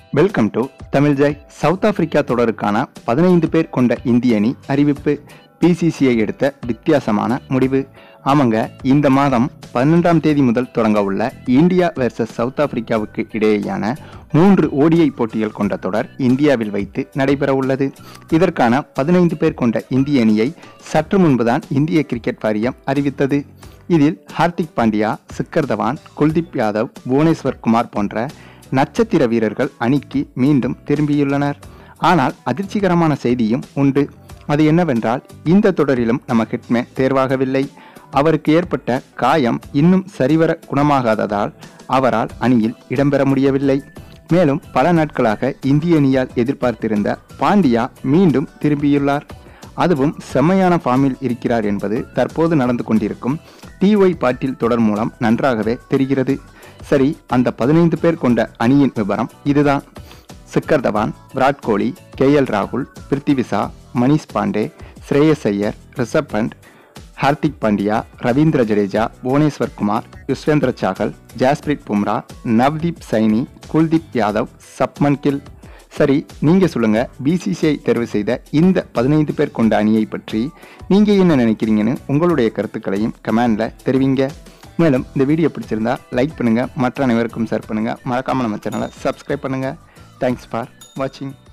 welcome to Tamil Jai South Africa தொடருக்கான பதினைந்து பேர் கொண்ட இந்திய அணி அறிவிப்பு பிசிசிஐ எடுத்த வித்தியாசமான முடிவு ஆமாங்க இந்த மாதம் பன்னெண்டாம் தேதி முதல் தொடங்க உள்ள இந்தியா வெர்சஸ் சவுத் ஆப்பிரிக்காவுக்கு இடையேயான மூன்று ஓடிஐ போட்டிகள் கொண்ட தொடர் இந்தியாவில் வைத்து நடைபெற உள்ளது இதற்கான பதினைந்து பேர் கொண்ட இந்திய அணியை சற்று முன்புதான் இந்திய கிரிக்கெட் வாரியம் அறிவித்தது இதில் ஹார்திக் பாண்டியா சிக்கர் தவான் குல்தீப் யாதவ் புவனேஸ்வர் குமார் போன்ற நட்சத்திர வீரர்கள் அணிக்கு மீண்டும் திரும்பியுள்ளனர் ஆனால் அதிர்ச்சிகரமான செய்தியும் உண்டு அது என்னவென்றால் இந்த தொடரிலும் நம்ம ஹிட்மேன் தேர்வாகவில்லை அவருக்கு ஏற்பட்ட காயம் இன்னும் சரிவர குணமாகாததால் அவரால் அணியில் இடம்பெற முடியவில்லை மேலும் பல நாட்களாக இந்திய அணியால் எதிர்பார்த்திருந்த பாண்டியா மீண்டும் திரும்பியுள்ளார் அதுவும் செம்மையான ஃபார்மில் இருக்கிறார் என்பது தற்போது நடந்து கொண்டிருக்கும் டிஒய் பாட்டில் தொடர் மூலம் நன்றாகவே தெரிகிறது சரி அந்த பதினைந்து பேர் கொண்ட அணியின் விவரம் இதுதான் சிக்கர் தவான் விராட் கோலி கே எல் ராகுல் பிருத்திவிசா மணிஷ் பாண்டே ஸ்ரேயஸ் ஐயர் ரிஷப் பண்ட் ஹார்திக் பாண்டியா ரவீந்திர ஜடேஜா புவனேஸ்வர் குமார் யுஸ்வேந்திர சாகல் ஜாஸ்பிரிட் பும்ரா நவ்தீப் சைனி குல்தீப் யாதவ் சப்மன் கில் சரி நீங்க சொல்லுங்க பிசிசிஐ தேர்வு செய்த இந்த பதினைந்து பேர் கொண்ட அணியை பற்றி நீங்க என்ன நினைக்கிறீங்கன்னு உங்களுடைய கருத்துக்களையும் கமெண்ட்ல தெரிவிங்க மேலும் இந்த வீடியோ பிடிச்சிருந்தா லைக் பண்ணுங்க மற்ற அனைவருக்கும் ஷேர் பண்ணுங்க மறக்காம நம்ம சேனலை சப்ஸ்கிரைப் பண்ணுங்க தேங்க்ஸ் ஃபார் வாட்சிங்